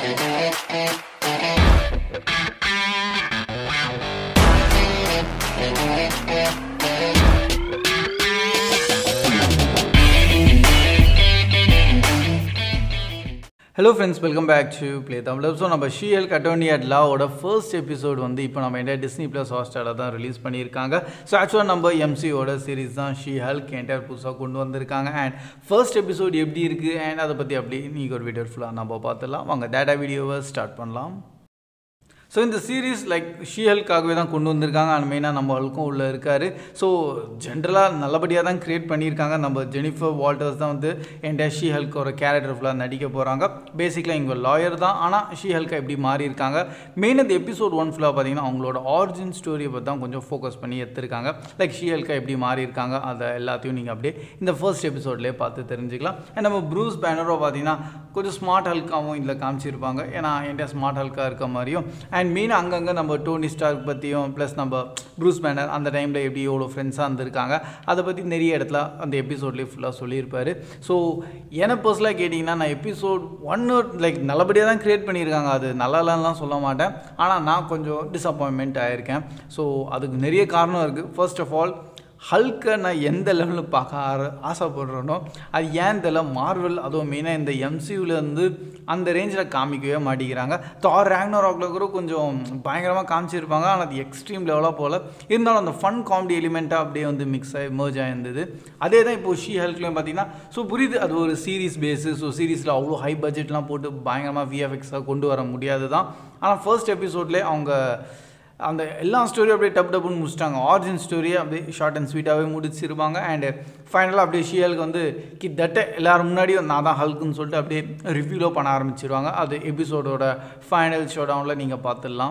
hello friends welcome back to play Tamil so நம்ம ஷீஎல் கட்டோனி அட் லாவோட ஃபர்ஸ்ட் எபிசோட் வந்து இப்போ நம்ம என்ன டிஸ்னி ப்ளஸ் ஹாட்ஸ்டாரில் தான் ரிலீஸ் பண்ணியிருக்காங்க ஸோ ஆக்சுவலாக நம்ம எம்சியோட சீரிஸ் தான் ஷீ ஹெல்க் என்டையர் புதுசாக கொண்டு வந்திருக்காங்க அண்ட் ஃபர்ஸ்ட் எபிசோட் எப்படி இருக்குது அண்ட் அதை பற்றி அப்படி நீங்கள் ஒரு வீடியோ ஃபுல்லாக நம்ம பார்த்துடலாம் வாங்க டேட்டா வீடியோவை ஸ்டார்ட் பண்ணலாம் ஸோ இந்த சீரீஸ் லைக் ஷீஹல்காகவே தான் கொண்டு வந்திருக்காங்க அண்ட் மெயினாக நம்ம ஹல்க்கும் உள்ளே இருக்கார் ஸோ ஜென்ரலாக நல்லபடியாக தான் க்ரியேட் பண்ணியிருக்காங்க நம்ம ஜெனிஃபர் வால்டர்ஸ் தான் வந்து என் ஷீ ஹல்க் ஒரு கேரக்டர் ஃபுல்லாக நடிக்க போகிறாங்க பேசிக்கலாக இங்கே லாயர் தான் ஆனால் ஷீ ஹல்கா எப்படி மாறி இருக்காங்க மெயின் இந்த எபிசோட் ஒன் ஃபுல்லாக பார்த்தீங்கன்னா அவங்களோட ஆரிஜின் ஸ்டோரியை பற்றி தான் கொஞ்சம் ஃபோக்கஸ் பண்ணி எடுத்திருக்காங்க லைக் ஷீ ஹல்கா எப்படி மாறி இருக்காங்க அதை எல்லாத்தையும் நீங்கள் அப்படியே இந்த ஃபர்ஸ்ட் எபிசோட்லேயே பார்த்து தெரிஞ்சுக்கலாம் அண்ட் நம்ம ப்ரூஸ் பேனரோ பார்த்தீங்கன்னா கொஞ்சம் ஸ்மார்ட் ஹல்காவும் இதில் காமிச்சிருப்பாங்க ஏன்னா என்கிட்ட ஸ்மார்ட் ஹல்காக இருக்க மாதிரியும் அண்ட் மெயினாக அங்கங்கே நம்ம டோனி ஸ்டார்க் பற்றியும் ப்ளஸ் நம்ம ப்ரூஸ் பேனர் அந்த டைமில் எப்படி எவ்வளோ ஃப்ரெண்ட்ஸாக இருந்திருக்காங்க அதை பற்றி நிறைய இடத்துல அந்த எபிசோட்லேயே ஃபுல்லாக சொல்லியிருப்பாரு ஸோ எனக்கு பர்சனலாக கேட்டிங்கன்னா நான் எபிசோட் ஒன்று லைக் நல்லபடியாக தான் க்ரியேட் பண்ணியிருக்காங்க அது நல்லாலாம் சொல்ல மாட்டேன் ஆனால் நான் கொஞ்சம் டிசப்பாயின்மெண்ட் ஆகியிருக்கேன் ஸோ அதுக்கு நிறைய காரணம் இருக்குது ஃபர்ஸ்ட் ஆஃப் ஆல் ஹல்கை நான் எந்த லெவலில் பார்க்க ஆர ஆசைப்படுறேனோ அது ஏன் தெரியல மார்வல் அதுவும் மெயினாக இந்த எம்சியூலேருந்து அந்த ரேஞ்சில் காமிக்கவே மாட்டேங்கிறாங்க தார் ரேங்னோ ராக்கில் கூட கொஞ்சம் பயங்கரமாக காமிச்சிருப்பாங்க ஆனால் அது எக்ஸ்ட்ரீம் லெவலாக போல் இருந்தாலும் அந்த ஃபன் காமெடி எலிமெண்ட்டாக அப்படியே வந்து மிக்ஸ் ஆகி மர்ஜ் ஆகிருந்தது அதே தான் இப்போ ஷீ ஹெல்க்லையும் பார்த்தீங்கன்னா ஸோ புரியுது அது ஒரு சீரீஸ் பேஸு ஸோ சீரீஸில் அவ்வளோ ஹை பட்ஜெட்லாம் போட்டு பயங்கரமாக விஎஃப்எக்ஸாக கொண்டு வர முடியாது தான் ஆனால் ஃபர்ஸ்ட் எபிசோட்லேயே அவங்க அந்த எல்லா ஸ்டோரியும் அப்படியே டப் டப்புன்னு முடிச்சிட்டாங்க ஆரிஜின் ஸ்டோரியை அப்படியே ஷார்ட் அண்ட் ஸ்வீட்டாகவே முடிச்சிருப்பாங்க அண்டு ஃபைனலாக அப்படியே ஷியலுக்கு வந்து கிட்டத்தட்ட எல்லோரும் முன்னாடியும் நான் தான் ஹல்க்குன்னு சொல்லிட்டு அப்படியே ரிவ்யூலோ பண்ண ஆரம்பிச்சிருவாங்க அது எபிசோடோட ஃபைனல் ஷோ டவுனில் நீங்கள் பார்த்துடலாம்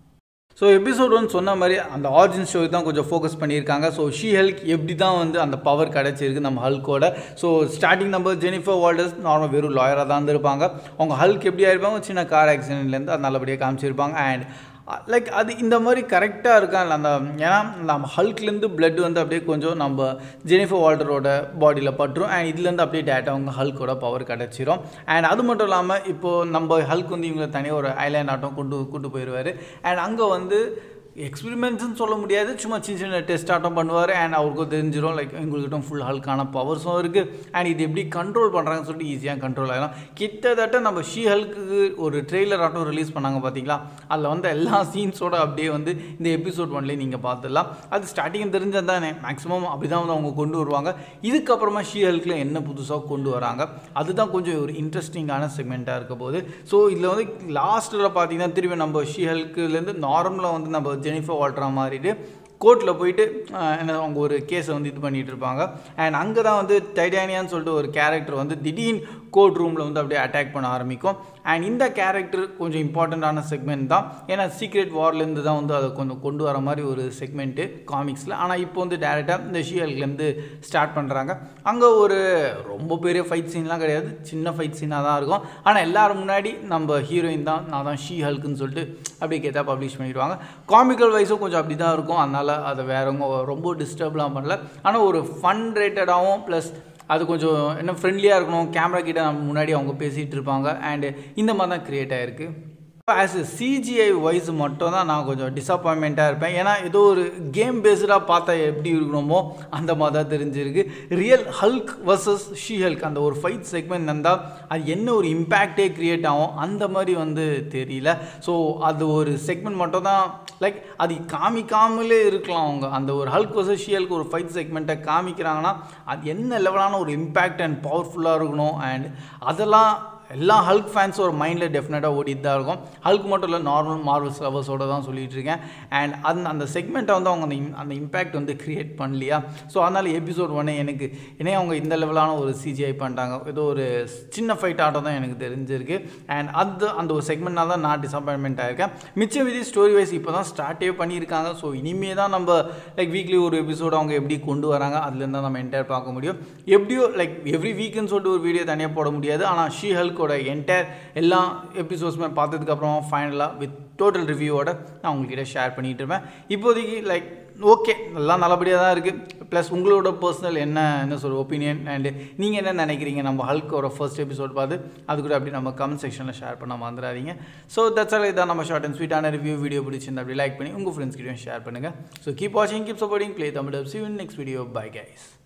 ஸோ எபிசோட் ஒன் சொன்ன மாதிரி அந்த ஆரிஜின் ஸ்டோரி தான் கொஞ்சம் ஃபோக்கஸ் பண்ணியிருக்காங்க ஸோ ஷீ ஹெல்க் எப்படி தான் வந்து அந்த பவர் கிடச்சிருக்கு நம்ம ஹல்கோட ஸோ ஸ்டார்டிங் நம்ம ஜெனிஃபர் வால்டர்ஸ் நார்மல் வெறும் லாயராக தான் இருந்திருப்பாங்க அவங்க ஹல்க் எப்படி ஆயிருப்பாங்க சின்ன கார் ஆக்சிடென்ட்லேருந்து அது நல்லபடியாக காமிச்சிருப்பாங்க அண்ட் லைக் அது இந்த மாதிரி கரெக்டாக இருக்காங்க அந்த ஏன்னா நம்ம ஹல்க்லேருந்து பிளட் வந்து அப்படியே கொஞ்சம் நம்ம ஜெனிஃபர் வால்டரோட பாடியில் பட்டுரும் அண்ட் இதுலேருந்து அப்படியே டேட்டா அவங்க ஹல்கோட பவர் கிடச்சிரும் அண்ட் அது மட்டும் இல்லாமல் இப்போது நம்ம ஹல்க் வந்து இவங்களை தனியாக ஒரு ஐலாண்ட் ஆட்டம் கொண்டு கூட்டு போயிடுவார் அண்ட் அங்கே வந்து எக்ஸ்பிரிமெண்ட்ஸ்னு சொல்ல முடியாது சும்மா சின்ன சின்ன டெஸ்ட் ஆட்டம் பண்ணுவார் அண்ட் அவருக்கும் தெரிஞ்சிடும் லைக் எங்கள்கிட்ட ஃபுல் ஹல்கான பவர்ஸும் இருக்குது அண்ட் இது எப்படி கண்ட்ரோல் பண்ணுறாங்கன்னு சொல்லிட்டு ஈஸியாக கண்ட்ரோல் ஆகலாம் கிட்டத்தட்ட நம்ம ஷீ ஹல்க்கு ஒரு ட்ரெய்லர் ஆட்டம் ரிலீஸ் பண்ணாங்க பார்த்தீங்களா அதில் வந்து எல்லா சீன்ஸோட அப்படியே வந்து இந்த எபிசோட் ஒன்லேயே நீங்கள் பார்த்துடலாம் அது ஸ்டார்டிங் தெரிஞ்சது தானே மேக்ஸிமம் அப்படி தான் வந்து அவங்க கொண்டு வருவாங்க இதுக்கப்புறமா ஷீ ஹல்கில் என்ன புதுசாக கொண்டு வராங்க அதுதான் கொஞ்சம் ஒரு இன்ட்ரெஸ்டிங்கான செக்மெண்ட்டாக இருக்க போது ஸோ இதில் வந்து லாஸ்ட்டில் பார்த்தீங்கன்னா திரும்பி நம்ம ஷீ ஹல்க்குலேருந்து நார்மலாக வந்து நம்ம ஜெனிஃபர் வால்ட்ரா மாறிட்டு கோர்ட்டில் போயிட்டு என்ன அவங்க ஒரு கேஸை வந்து இது பண்ணிகிட்டு இருப்பாங்க அண்ட் அங்கே தான் வந்து டைடானியான்னு சொல்லிட்டு ஒரு கேரக்டர் வந்து திடீர்னு கோர்ட் ரூமில் வந்து அப்படியே அட்டாக் பண்ண ஆரம்பிக்கும் அண்ட் இந்த கேரக்டர் கொஞ்சம் இம்பார்ட்டண்ட்டான செக்மெண்ட் தான் ஏன்னா சீக்ரெட் வார்லேருந்து தான் வந்து அதை கொஞ்சம் கொண்டு வர மாதிரி ஒரு செக்மெண்ட்டு காமிக்ஸில் ஆனால் இப்போ வந்து டேரெக்டாக இந்த ஷியல்லேருந்து ஸ்டார்ட் பண்ணுறாங்க அங்கே ஒரு ரொம்ப பெரிய ஃபைட் சீன்லாம் கிடையாது சின்ன ஃபைட் சீனாக தான் இருக்கும் ஆனால் எல்லோரும் முன்னாடி நம்ம ஹீரோயின் தான் நான் தான் ஷீ ஹல்க்குன்னு சொல்லிட்டு அப்படியே கேட்டால் பப்ளிஷ் பண்ணிடுவாங்க காமிக்கல் வைஸும் கொஞ்சம் அப்படி தான் இருக்கும் அதனால் அதை வேறவங்க ரொம்ப டிஸ்டர்ப்லாம் பண்ணல ஆனால் ஒரு ஃபன் ரேட்டடாகவும் ப்ளஸ் அது கொஞ்சம் என்ன ஃப்ரெண்ட்லியாக இருக்கணும் கேமரா கிட்ட நம்ம முன்னாடி அவங்க பேசிகிட்டு இருப்பாங்க அண்டு இந்த மாதிரி தான் க்ரியேட் ஆகிருக்கு ஆஸ் எ சிஜிஐ வைஸ் மட்டும் தான் நான் கொஞ்சம் டிசப்பாயின்மெண்ட்டாக இருப்பேன் ஏன்னா ஏதோ ஒரு கேம் பேஸ்டாக பார்த்தா எப்படி இருக்கணுமோ அந்த மாதிரி தான் தெரிஞ்சிருக்கு real Hulk versus She Hulk அந்த ஒரு ஃபைட் செக்மெண்ட் இருந்தால் அது என்ன ஒரு இம்பேக்டே க்ரியேட் ஆகும் அந்த மாதிரி வந்து தெரியல ஸோ அது ஒரு செக்மெண்ட் மட்டும் தான் லைக் அது காமிக்காமலே இருக்கலாம் அவங்க அந்த ஒரு ஹல்க் வர்சஸ் ஷீ ஹல்க் ஒரு ஃபைட் செக்மெண்ட்டை காமிக்கிறாங்கன்னா அது என்ன லெவலான ஒரு இம்பேக்ட் அண்ட் பவர்ஃபுல்லாக இருக்கணும் அண்ட் அதெல்லாம் எல்லா ஹல்க் ஃபேன்ஸ் ஒரு மைண்டில் டெஃபினட்டாக ஓடிட்டு தான் இருக்கும் ஹல்க் மட்டும் இல்லை நார்மல் மார்வல்ஸ் லவர்ஸோட தான் சொல்லிட்டு இருக்கேன் அண்ட் அந்த அந்த செக்மெண்ட்டை வந்து அவங்க அந்த அந்த இம்பேக்ட் வந்து க்ரியேட் பண்ணலையா ஸோ அதனால் எபிசோட் ஒன்று எனக்கு ஏன்னா அவங்க இந்த லெவலான ஒரு சிஜிஐ பண்ணிட்டாங்க ஏதோ ஒரு சின்ன ஃபைட் ஆட்டம் தான் எனக்கு தெரிஞ்சிருக்கு அண்ட் அது அந்த ஒரு செக்மெண்ட்னால தான் நான் டிசப்பாயின்மெண்ட் ஆயிருக்கேன் மிச்சம் விதி ஸ்டோரி வைஸ் இப்போ தான் ஸ்டார்ட்டே பண்ணியிருக்காங்க ஸோ இனிமே தான் நம்ம லைக் வீக்லி ஒரு எபிசோடு அவங்க எப்படி கொண்டு வராங்க அதுலேருந்து தான் நம்ம என்டையர் பார்க்க முடியும் எப்படியோ லைக் எவ்ரி வீக்குன்னு சொல்லிட்டு ஒரு வீடியோ தனியாக போட முடியாது ஆனால் ஷீ ஹல்க் ஹல்கோட என்டையர் எல்லா எபிசோட்ஸுமே பார்த்ததுக்கப்புறம் ஃபைனலாக வித் டோட்டல் ரிவ்யூவோட நான் உங்கள்கிட்ட ஷேர் பண்ணிகிட்டு இருப்பேன் இப்போதைக்கு லைக் ஓகே எல்லாம் நல்லபடியாக தான் இருக்குது ப்ளஸ் உங்களோட பர்சனல் என்ன என்ன சொல்ற ஒப்பீனியன் அண்டு நீங்கள் என்ன நினைக்கிறீங்க நம்ம ஹல்கோட ஃபர்ஸ்ட் எபிசோட் பார்த்து அது கூட அப்படி நம்ம கமெண்ட் செக்ஷனில் ஷேர் பண்ண மறந்துடாதீங்க ஸோ தட்ஸ் ஆல் இதான் நம்ம ஷார்ட் அண்ட் ஸ்வீட்டான ரிவ்யூ வீடியோ பிடிச்சிருந்தா அப்படி லைக் பண்ணி உங்கள் ஃப்ரெண்ட்ஸ் கிட்டையும் ஷேர் பண்ணுங்கள் ஸோ கீப் வாட்சிங் keep supporting play Tamil see next video bye guys